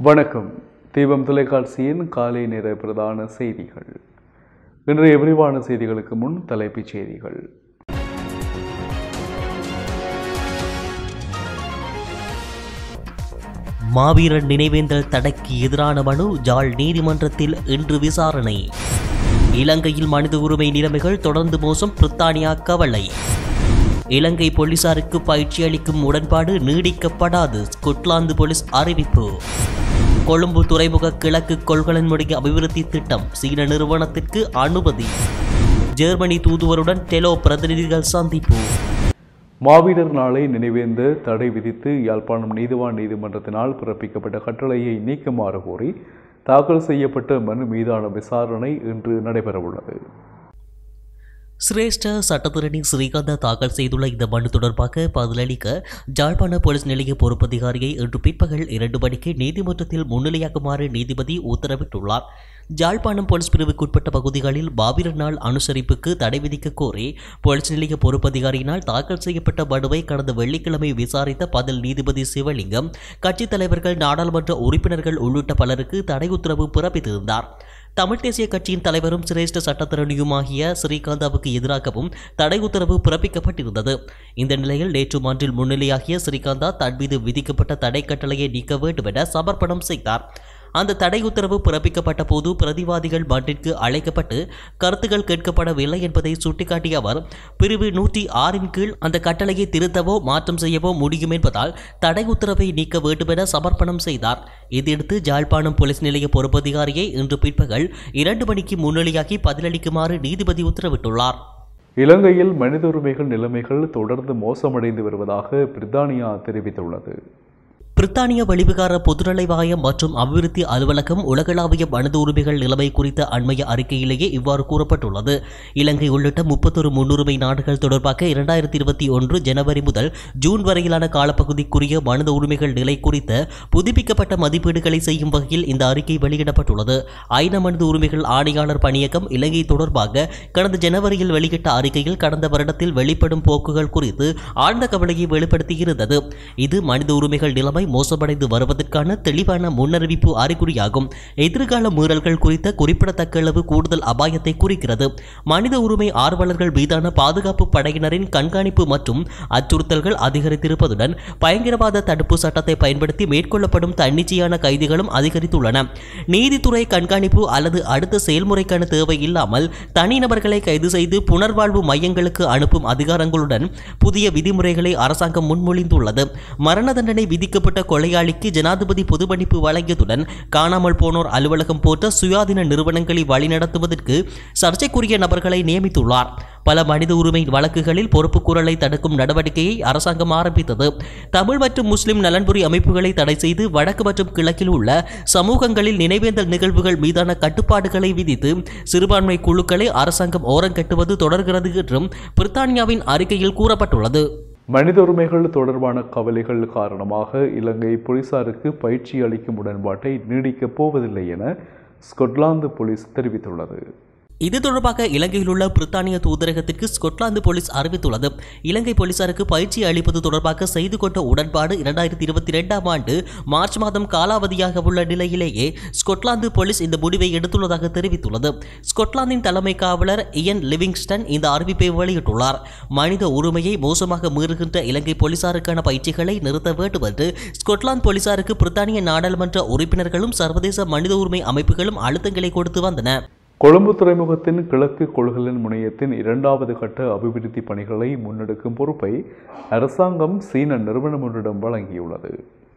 வணக்கம் தீபம் தொலைக்காட்சியின் காலை நேர பிரதான செய்திகள் இன்றைய விரிவான செய்திகளுக்கு முன் தலைப்புச் செய்திகள் மாவீரன் நினைவேந்தல் தடைக்கு எதிரான மனு ஜாழ் நீதிமன்றத்தில் இன்று விசாரணை இலங்கையில் மனித உரிமை நிலைமைகள் தொடர்ந்து மோசம் பிரித்தானியா கவலை இலங்கை போலீசாருக்கு பயிற்சி அளிக்கும் உடன்பாடு நீடிக்கப்படாது ஸ்கொட்லாந்து போலீஸ் அறிவிப்பு கொழும்பு துறைமுக கிழக்கு கொள்கலன்முடைய அபிவிருத்தி திட்டம் சீன நிறுவனத்திற்கு அனுமதி ஜெர்மனி தூதுவருடன் டெலோ பிரதிநிதிகள் சந்திப்பு மாவீரர் நாளை நினைவேந்த தடை விதித்து யாழ்ப்பாணம் நீதிவான் நீதிமன்றத்தினால் பிறப்பிக்கப்பட்ட கட்டளையை நீக்குமாறு கோரி தாக்கல் செய்யப்பட்ட மனு மீதான விசாரணை இன்று நடைபெறவுள்ளது சிரேஷ்ட சட்டத்திரணி ஸ்ரீகாந்தா தாக்கல் செய்துள்ள இந்த மனு தொடர்பாக பதிலளிக்க ஜாழ்ப்பாண போலீஸ் நிலைய பொறுப்பதிகாரியை இன்று பிற்பகல் இரண்டு மணிக்கு நீதிமன்றத்தில் முன்னிலையாக்குமாறு நீதிபதி உத்தரவிட்டுள்ளார் ஜாழ்ப்பாணம் போலீஸ் பிரிவுக்குட்பட்ட பகுதிகளில் பாபிரர் நாள் அனுசரிப்புக்கு தடை விதிக்க கோரி போலீஸ் நிலைய பொறுப்பதிகாரியினால் தாக்கல் செய்யப்பட்ட மனுவை கடந்த வெள்ளிக்கிழமை விசாரித்த பதில் நீதிபதி சிவலிங்கம் கட்சித் தலைவர்கள் நாடாளுமன்ற உறுப்பினர்கள் உள்ளிட்ட பலருக்கு தடை உத்தரவு பிறப்பித்திருந்தார் தமிழ் தேசிய கட்சியின் தலைவரும் சிரேஷ்ட சட்டத்தரணியுமாகிய ஸ்ரீகாந்தாவுக்கு எதிராகவும் தடை உத்தரவு பிறப்பிக்கப்பட்டிருந்தது இந்த நிலையில் நேற்று மன்றில் முன்னிலையாகிய ஸ்ரீகாந்தா தன் மீது விதிக்கப்பட்ட தடை கட்டளையை நீக்க வேண்டும் என சமர்ப்பணம் செய்தார் அந்த தடை உத்தரவு பிறப்பிக்கப்பட்ட போது பிரதிவாதிகள் மன்றிற்கு அழைக்கப்பட்டு கருத்துக்கள் கேட்கப்படவில்லை என்பதை சுட்டிக்காட்டிய அவர் பிரிவு நூற்றி ஆறின் கீழ் அந்த கட்டளையை திருத்தவோ மாற்றம் செய்யவோ முடியும் என்பதால் தடை உத்தரவை நீக்க வேண்டும் என சமர்ப்பணம் செய்தார் இதையடுத்து ஜாழ்ப்பாணம் போலீஸ் நிலைய பொறுப்பதிகாரியை இன்று பிற்பகல் இரண்டு மணிக்கு முன்னிலையாகி பதிலளிக்குமாறு நீதிபதி உத்தரவிட்டுள்ளார் இலங்கையில் மனித உரிமைகள் நிலைமைகள் தொடர்ந்து மோசமடைந்து வருவதாக பிரித்தானியா தெரிவித்துள்ளது பிரித்தானிய வெளிவிகார பொதுநலை வாயம் மற்றும் அபிவிருத்தி அலுவலகம் உலகளாவிய மனித உரிமைகள் நிலைமை குறித்த அண்மைய அறிக்கையிலேயே இவ்வாறு கூறப்பட்டுள்ளது இலங்கை உள்ளிட்ட முப்பத்தொரு முன்னுரிமை நாடுகள் தொடர்பாக இரண்டாயிரத்தி இருபத்தி ஒன்று ஜனவரி முதல் ஜூன் வரையிலான காலப்பகுதிக்குரிய மனித உரிமைகள் நிலை குறித்த புதுப்பிக்கப்பட்ட மதிப்பீடுகளை செய்யும் வகையில் இந்த அறிக்கை வெளியிடப்பட்டுள்ளது ஐநா மனித உரிமைகள் ஆணையாளர் பணியகம் இலங்கை தொடர்பாக கடந்த ஜனவரியில் வெளியிட்ட அறிக்கையில் கடந்த வருடத்தில் வெளிப்படும் போக்குகள் குறித்து ஆழ்ந்த கவலையை வெளிப்படுத்தியிருந்தது இது மனித உரிமைகள் நிலைமை மோசமடைந்து வருவதற்கான தெளிவான முன்னறிவிப்பு அறிகுறியாகும் எதிர்கால மீறல்கள் குறித்த குறிப்பிடத்தக்க அளவு கூடுதல் அபாயத்தை குறிக்கிறது மனித உரிமை ஆர்வலர்கள் மீதான பாதுகாப்பு படையினரின் கண்காணிப்பு மற்றும் அச்சுறுத்தல்கள் அதிகரித்திருப்பதுடன் பயங்கரவாத தடுப்பு சட்டத்தை பயன்படுத்தி மேற்கொள்ளப்படும் தன்னிச்சையான கைதுகளும் அதிகரித்துள்ளன நீதித்துறை கண்காணிப்பு அல்லது அடுத்த செயல்முறைக்கான தேவை இல்லாமல் தனிநபர்களை கைது செய்து புனர்வாழ்வு மையங்களுக்கு அனுப்பும் அதிகாரங்களுடன் புதிய விதிமுறைகளை அரசாங்கம் முன்மொழிந்துள்ளது மரண தண்டனை விதிக்கப்பட்ட கொலையாளிக்கு ஜனாதிபதி பொதுமன்னிப்பு வழங்கியதுடன் காணாமல் போனோர் அலுவலகம் போன்ற சுயாதீன நிறுவனங்களை வழிநடத்துவதற்கு சர்ச்சைக்குரிய நபர்களை நியமித்துள்ளார் பல மனித உரிமை வழக்குகளில் பொறுப்புக்கூறலை தடுக்கும் நடவடிக்கையை அரசாங்கம் ஆரம்பித்தது தமிழ் மற்றும் முஸ்லிம் நலன்புரி அமைப்புகளை தடை செய்து வடக்கு மற்றும் கிழக்கில் உள்ள சமூகங்களில் நினைவேந்தல் நிகழ்வுகள் மீதான கட்டுப்பாடுகளை விதித்து சிறுபான்மை குழுக்களை அரசாங்கம் ஓரங்கட்டுவது தொடர்கிறது என்றும் பிரித்தானியாவின் அறிக்கையில் கூறப்பட்டுள்ளது மனித உரிமைகள் தொடர்பான கவலைகள் காரணமாக இலங்கை போலீசாருக்கு பயிற்சி அளிக்கும் உடன்பாட்டை நீடிக்கப் போவதில்லை என ஸ்கொட்லாந்து போலீஸ் தெரிவித்துள்ளது இது தொடர்பாக இலங்கையில் உள்ள பிரித்தானிய தூதரகத்திற்கு ஸ்கொட்லாந்து போலீஸ் அறிவித்துள்ளது இலங்கை போலீசாருக்கு பயிற்சி அளிப்பது தொடர்பாக செய்து கொண்ட உடன்பாடு இரண்டாயிரத்தி இருபத்தி இரண்டாம் ஆண்டு மார்ச் மாதம் காலாவதியாக உள்ள நிலையிலேயே ஸ்கொட்லாந்து போலீஸ் இந்த முடிவை எடுத்துள்ளதாக தெரிவித்துள்ளது ஸ்கொட்லாந்தின் தலைமை காவலர் இயன் லிவிங்ஸ்டன் இந்த அறிவிப்பை வெளியிட்டுள்ளார் மனித உரிமையை மோசமாக மீறுகின்ற இலங்கை போலீசாருக்கான பயிற்சிகளை நிறுத்த வேண்டும் என்று ஸ்கொட்லாந்து போலீசாருக்கு பிரித்தானிய நாடாளுமன்ற உறுப்பினர்களும் சர்வதேச மனித உரிமை அமைப்புகளும் அழுத்தங்களை கொடுத்து வந்தன கொழும்பு துறைமுகத்தின் கிழக்கு கொள்கலன் முனையத்தின் இரண்டாவது கட்ட அபிவிருத்தி பணிகளை முன்னெடுக்கும் பொறுப்பை அரசாங்கம் சீன நிறுவனம் ஒன்றிடம் வழங்கியுள்ளது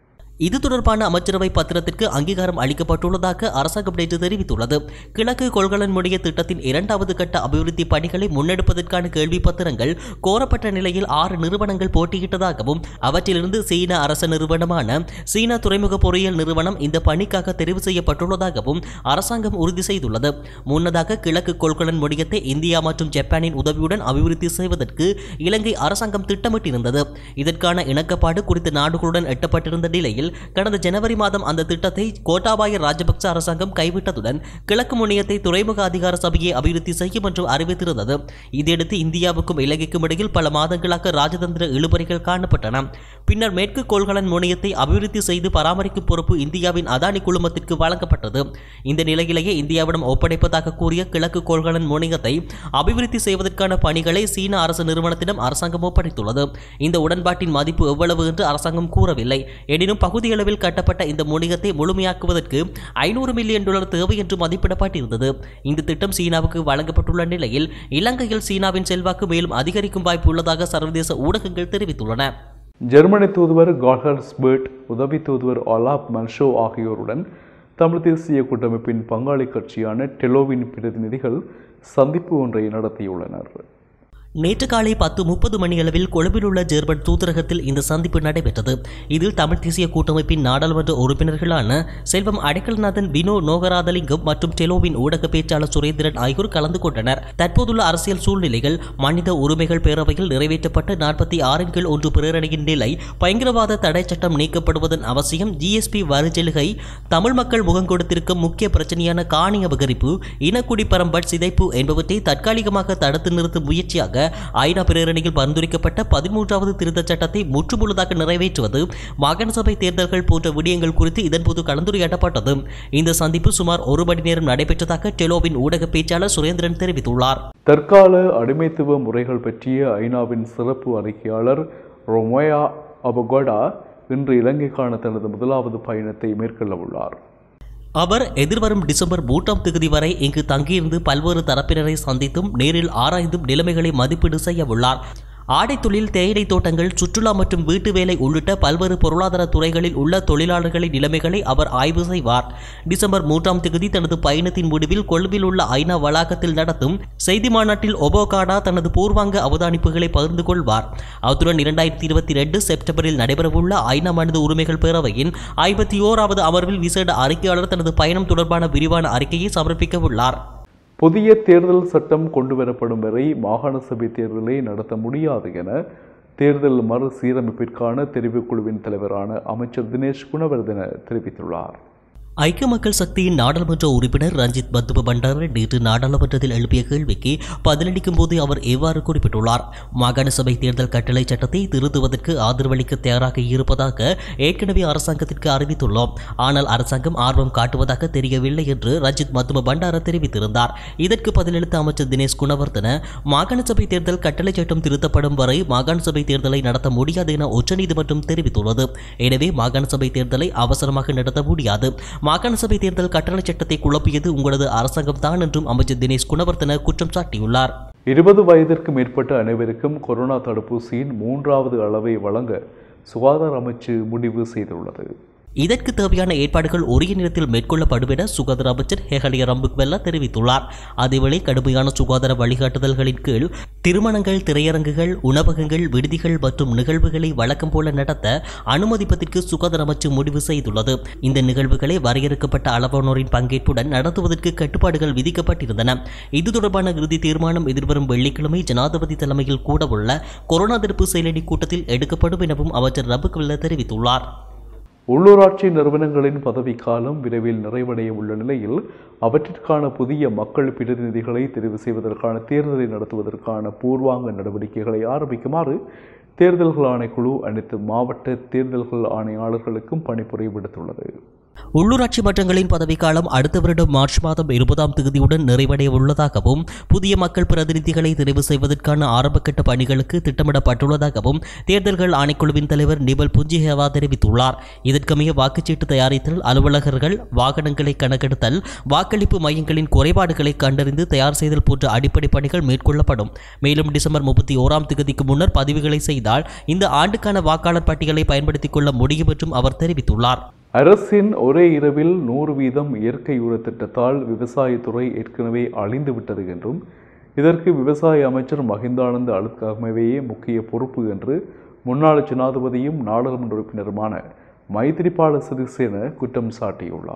இது தொடர்பான அமைச்சரவை பத்திரத்திற்கு அங்கீகாரம் அளிக்கப்பட்டுள்ளதாக அரசாங்கம் நேற்று தெரிவித்துள்ளது கிழக்கு கொள்கலன் முனைய திட்டத்தின் இரண்டாவது கட்ட அபிவிருத்தி பணிகளை முன்னெடுப்பதற்கான கேள்வி பத்திரங்கள் கோரப்பட்ட நிலையில் ஆறு நிறுவனங்கள் போட்டியிட்டதாகவும் அவற்றிலிருந்து சீன அரச நிறுவனமான சீனா துறைமுக பொறியியல் நிறுவனம் இந்த பணிக்காக தெரிவு செய்யப்பட்டுள்ளதாகவும் அரசாங்கம் உறுதி செய்துள்ளது முன்னதாக கிழக்கு கொள்கலன் முனையத்தை இந்தியா மற்றும் ஜப்பானின் உதவியுடன் அபிவிருத்தி செய்வதற்கு இலங்கை அரசாங்கம் திட்டமிட்டிருந்தது இதற்கான இணக்கப்பாடு குறித்த நாடுகளுடன் எட்டப்பட்டிருந்த நிலையில் நிலையில் கடந்த ஜனவரி மாதம் அந்த திட்டத்தை கோட்டாபாய ராஜபக்ச அரசாங்கம் கைவிட்டதுடன் கிழக்கு முனையத்தை துறைமுக அதிகார சபையை அபிவிருத்தி செய்யும் என்று அறிவித்திருந்தது இதையடுத்து இந்தியாவுக்கும் இலங்கைக்கும் இடையில் பல மாதங்களாக ராஜதந்திர இழுபறிகள் காணப்பட்டன பின்னர் மேற்கு கோள்களன் முனையத்தை அபிவிருத்தி செய்து பராமரிக்கும் பொறுப்பு இந்தியாவின் அதானி குழுமத்திற்கு வழங்கப்பட்டது இந்த நிலையிலேயே இந்தியாவிடம் ஒப்படைப்பதாக கூறிய கிழக்கு கோள்களன் முனையத்தை அபிவிருத்தி செய்வதற்கான பணிகளை சீன அரசு நிறுவனத்திடம் அரசாங்கம் ஒப்படைத்துள்ளது இந்த உடன்பாட்டின் மதிப்பு எவ்வளவு என்று அரசாங்கம் கூறவில்லை எனினும் பகுதியளவில் கட்டப்பட்ட இந்த முனையத்தை முழுமையாக்குவதற்கு ஐநூறு மில்லியன் டாலர் தேவை என்று மதிப்பிடப்பட்டிருந்தது இந்த திட்டம் சீனாவுக்கு வழங்கப்பட்டுள்ள நிலையில் இலங்கையில் சீனாவின் செல்வாக்கு மேலும் அதிகரிக்கும் வாய்ப்பு உள்ளதாக சர்வதேச ஊடகங்கள் தெரிவித்துள்ளன ஜெர்மனி தூதுவர் கால்ஹர்ஸ்பர்ட் உதவி தூதுவர் ஒலாப் மன்ஷோ ஆகியோருடன் தமிழ் தேசிய கூட்டமைப்பின் பங்காளி கட்சியான டெலோவின் பிரதிநிதிகள் சந்திப்பு ஒன்றை நடத்தியுள்ளனர் நேற்று காலை பத்து முப்பது மணியளவில் கொழும்பில் உள்ள ஜெர்மன் தூதரகத்தில் இந்த சந்திப்பு நடைபெற்றது இதில் தமிழ் தேசிய கூட்டமைப்பின் நாடாளுமன்ற உறுப்பினர்களான செல்வம் அடைக்கல்நாதன் வினோ நோகராதலிங்கம் மற்றும் டெலோவின் ஊடக பேச்சாளர் சுரேந்திரன் ஆகியோர் கலந்து கொண்டனர் தற்போதுள்ள அரசியல் சூழ்நிலைகள் மனித உரிமைகள் பேரவையில் நிறைவேற்றப்பட்ட நாற்பத்தி ஆறின் கீழ் ஒன்று பிரேரணையின் நிலை பயங்கரவாத தடை சட்டம் நீக்கப்படுவதன் அவசியம் ஜிஎஸ்பி வரிச்சலுகை தமிழ் மக்கள் முகம் கொடுத்திருக்கும் முக்கிய பிரச்சனையான காணி அபகரிப்பு இனக்குடி பரம்பட் சிதைப்பு என்பவற்றை தற்காலிகமாக தடுத்து நிறுத்தும் முயற்சியாக ஐநா பிரேரணையில் பரிந்துரைக்கப்பட்ட பதிமூன்றாவது திருத்தச் சட்டத்தை முற்றுமுழுதாக நிறைவேற்றுவது மாகாண சபை தேர்தல்கள் போன்ற விடயங்கள் குறித்து இதன்போது கலந்துரையாடப்பட்டது இந்த சந்திப்பு சுமார் ஒரு மணி நேரம் நடைபெற்றதாக டெலோவின் ஊடக பேச்சாளர் சுரேந்திரன் தெரிவித்துள்ளார் தற்கால அடிமைத்துவ முறைகள் பற்றிய ஐநாவின் சிறப்பு அறிக்கையாளர் ரொமோயா அபகோடா இன்று இலங்கைக்கான தனது முதலாவது பயணத்தை மேற்கொள்ள உள்ளார் அவர் எதிர்வரும் டிசம்பர் மூன்றாம் தேதி வரை இங்கு தங்கியிருந்து பல்வேறு தரப்பினரை சந்தித்தும் நேரில் ஆராய்ந்தும் நிலைமைகளை மதிப்பீடு செய்ய உள்ளார் ஆடைத் தொழில் தேயிலை தோட்டங்கள் சுற்றுலா மற்றும் வீட்டு வேலை உள்ளிட்ட பல்வேறு பொருளாதார துறைகளில் உள்ள தொழிலாளர்களின் நிலைமைகளை அவர் ஆய்வு செய்வார் டிசம்பர் மூன்றாம் தேதி தனது பயணத்தின் முடிவில் கொழும்பில் உள்ள ஐநா வளாகத்தில் நடத்தும் செய்தி மாநாட்டில் ஒபோகாடா தனது பூர்வாங்க அவதானிப்புகளை பகிர்ந்து கொள்வார் அத்துடன் இரண்டாயிரத்தி இருபத்தி ரெண்டு செப்டம்பரில் நடைபெறவுள்ள ஐநா மனித உரிமைகள் பேரவையின் ஐம்பத்தி ஓராவது அமர்வில் விசேட அறிக்கையாளர் தனது பயணம் தொடர்பான விரிவான அறிக்கையை சமர்ப்பிக்க உள்ளார் புதிய தேர்தல் சட்டம் கொண்டுவரப்படும் வரை மாகாண சபை தேர்தலை நடத்த முடியாது என தேர்தல் மறுசீரமைப்பிற்கான தெரிவுக்குழுவின் தலைவரான அமைச்சர் தினேஷ் குணவர்தன தெரிவித்துள்ளார் ஐக்கிய மக்கள் சக்தியின் நாடாளுமன்ற உறுப்பினர் ரஞ்சித் பத்தும பண்டார நேற்று நாடாளுமன்றத்தில் எழுப்பிய கேள்விக்கு பதிலளிக்கும் போது அவர் எவ்வாறு குறிப்பிட்டுள்ளார் மாகாண சபை தேர்தல் கட்டளை சட்டத்தை திருத்துவதற்கு ஆதரவளிக்க தயாராக இருப்பதாக ஏற்கனவே அரசாங்கத்திற்கு அறிவித்துள்ளோம் ஆனால் அரசாங்கம் ஆர்வம் காட்டுவதாக தெரியவில்லை என்று ரஞ்சித் மத்தும பண்டார தெரிவித்திருந்தார் இதற்கு பதிலளித்த அமைச்சர் தினேஷ் குணவர்தன மாகாண சபை தேர்தல் கட்டளை சட்டம் திருத்தப்படும் வரை மாகாண சபை தேர்தலை நடத்த முடியாது என உச்சநீதிமன்றம் தெரிவித்துள்ளது எனவே மாகாண சபை தேர்தலை அவசரமாக நடத்த முடியாது மாகாண சபை தேர்தல் கட்டளை சட்டத்தை குழப்பியது உங்களது அரசாங்கம் தான் என்றும் அமைச்சர் தினேஷ் குணவர்த்தன குற்றம் சாட்டியுள்ளார் இருபது வயதிற்கு மேற்பட்ட அனைவருக்கும் கொரோனா தடுப்பூசியின் மூன்றாவது அளவை வழங்க சுகாதார அமைச்சு முடிவு செய்துள்ளது இதற்கு தேவையான ஏற்பாடுகள் உரிய நேரத்தில் மேற்கொள்ளப்படும் என சுகாதார அமைச்சர் ஹெஹலிய ரம்புக்வெல்லா தெரிவித்துள்ளார் அதேவேளை கடுமையான சுகாதார வழிகாட்டுதல்களின் கீழ் திருமணங்கள் திரையரங்குகள் உணவகங்கள் விடுதிகள் மற்றும் நிகழ்வுகளை வழக்கம் போல நடத்த அனுமதிப்பதற்கு சுகாதார அமைச்சு முடிவு செய்துள்ளது இந்த நிகழ்வுகளை வரையறுக்கப்பட்ட அளவானோரின் பங்கேற்புடன் நடத்துவதற்கு கட்டுப்பாடுகள் விதிக்கப்பட்டிருந்தன இது தொடர்பான இறுதி தீர்மானம் எதிர்வரும் வெள்ளிக்கிழமை ஜனாதிபதி தலைமையில் கூடவுள்ள கொரோனா தடுப்பு செயலணி கூட்டத்தில் எடுக்கப்படும் எனவும் அமைச்சர் ரபுக்வெல்ல தெரிவித்துள்ளார் உள்ளூராட்சி நிறுவனங்களின் பதவிக்காலம் விரைவில் நிறைவடைய உள்ள நிலையில் அவற்றிற்கான புதிய மக்கள் பிரதிநிதிகளை தெரிவு செய்வதற்கான தேர்தலை நடத்துவதற்கான பூர்வாங்க நடவடிக்கைகளை ஆரம்பிக்குமாறு தேர்தல்கள் ஆணைக்குழு அனைத்து மாவட்ட தேர்தல்கள் ஆணையாளர்களுக்கும் பணிப்புரை விடுத்துள்ளது உள்ளூராட்சி மன்றங்களின் பதவிக்காலம் அடுத்த வருடம் மார்ச் மாதம் இருபதாம் தேதியுடன் நிறைவடைய உள்ளதாகவும் புதிய மக்கள் பிரதிநிதிகளை தெரிவு செய்வதற்கான ஆரம்பகட்ட பணிகளுக்கு திட்டமிடப்பட்டுள்ளதாகவும் தேர்தல்கள் ஆணைக்குழுவின் தலைவர் நிபல் புஞ்சிஹேவா தெரிவித்துள்ளார் இதற்கமைய வாக்குச்சீட்டு தயாரித்தல் அலுவலகர்கள் வாகனங்களை கணக்கெடுத்தல் வாக்களிப்பு மையங்களின் குறைபாடுகளை கண்டறிந்து தயார் செய்தல் போன்ற அடிப்படை பணிகள் மேற்கொள்ளப்படும் மேலும் டிசம்பர் முப்பத்தி ஓராம் தேதிக்கு முன்னர் பதிவுகளை செய்தால் இந்த ஆண்டுக்கான வாக்காளர் பட்டியலை பயன்படுத்திக் கொள்ள முடியும் என்றும் அவர் தெரிவித்துள்ளார் அரசின் ஒரே இரவில் நூறு வீதம் இயற்கை உர திட்டத்தால் விவசாயத்துறை ஏற்கனவே அழிந்து விட்டது என்றும் இதற்கு விவசாய அமைச்சர் மஹிந்தானந்த அழுத்கமவையே முக்கிய பொறுப்பு என்று முன்னாள் ஜனாதிபதியும் நாடாளுமன்ற உறுப்பினருமான மைத்திரிபால சிறிசேன குற்றம் சாட்டியுள்ளார்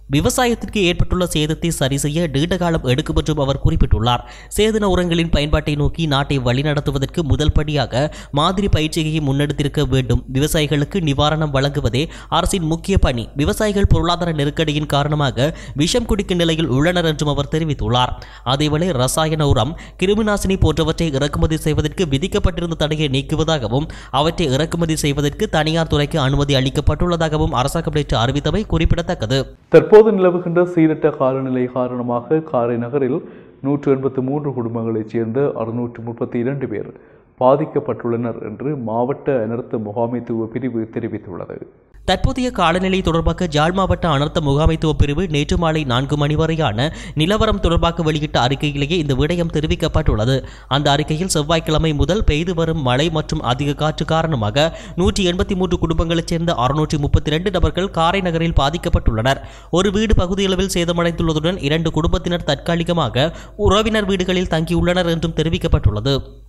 விவசாயத்திற்கு ஏற்பட்டுள்ள சேதத்தை சரி செய்ய நீண்ட காலம் எடுக்கும் என்றும் அவர் குறிப்பிட்டுள்ளார் சேதன உரங்களின் பயன்பாட்டை நோக்கி நாட்டை வழிநடத்துவதற்கு முதல் படியாக மாதிரி பயிற்சியை முன்னெடுத்திருக்க வேண்டும் விவசாயிகளுக்கு நிவாரணம் வழங்குவதே அரசின் முக்கிய பணி விவசாயிகள் பொருளாதார நெருக்கடியின் காரணமாக விஷம் குடிக்கும் நிலையில் உள்ளனர் என்றும் அவர் தெரிவித்துள்ளார் அதேவேளை ரசாயன உரம் கிருமிநாசினி போன்றவற்றை இறக்குமதி செய்வதற்கு விதிக்கப்பட்டிருந்த தடையை நீக்குவதாகவும் அவற்றை இறக்குமதி செய்வதற்கு தனியார் துறைக்கு அனுமதி அளிக்கப்பட்டுள்ளதாகவும் அரசாங்கம் நேற்று அறிவித்தவை குறிப்பிடத்தக்கது தற்போது நிலவுகின்ற சீரற்ற காலநிலை காரணமாக காரை நகரில் நூற்று எண்பத்து மூன்று குடும்பங்களைச் சேர்ந்த அறுநூற்று முப்பத்தி இரண்டு பேர் பாதிக்கப்பட்டுள்ளனர் என்று மாவட்ட அனர்த்த முகாமைத்துவ பிரிவு தெரிவித்துள்ளது தற்போதைய காலநிலை தொடர்பாக ஜாழ் மாவட்ட அனர்த்த முகாமைத்துவ பிரிவு நேற்று மாலை நான்கு மணி வரையான நிலவரம் தொடர்பாக வெளியிட்ட அறிக்கையிலேயே இந்த விடயம் தெரிவிக்கப்பட்டுள்ளது அந்த அறிக்கையில் செவ்வாய்க்கிழமை முதல் பெய்து வரும் மழை மற்றும் அதிக காற்று காரணமாக நூற்றி எண்பத்தி மூன்று குடும்பங்களைச் சேர்ந்த அறுநூற்றி முப்பத்தி ரெண்டு நபர்கள் காரை நகரில் பாதிக்கப்பட்டுள்ளனர் ஒரு வீடு பகுதியளவில் சேதமடைந்துள்ளதுடன் இரண்டு குடும்பத்தினர் தற்காலிகமாக உறவினர் வீடுகளில் தங்கியுள்ளனர் என்றும் தெரிவிக்கப்பட்டுள்ளது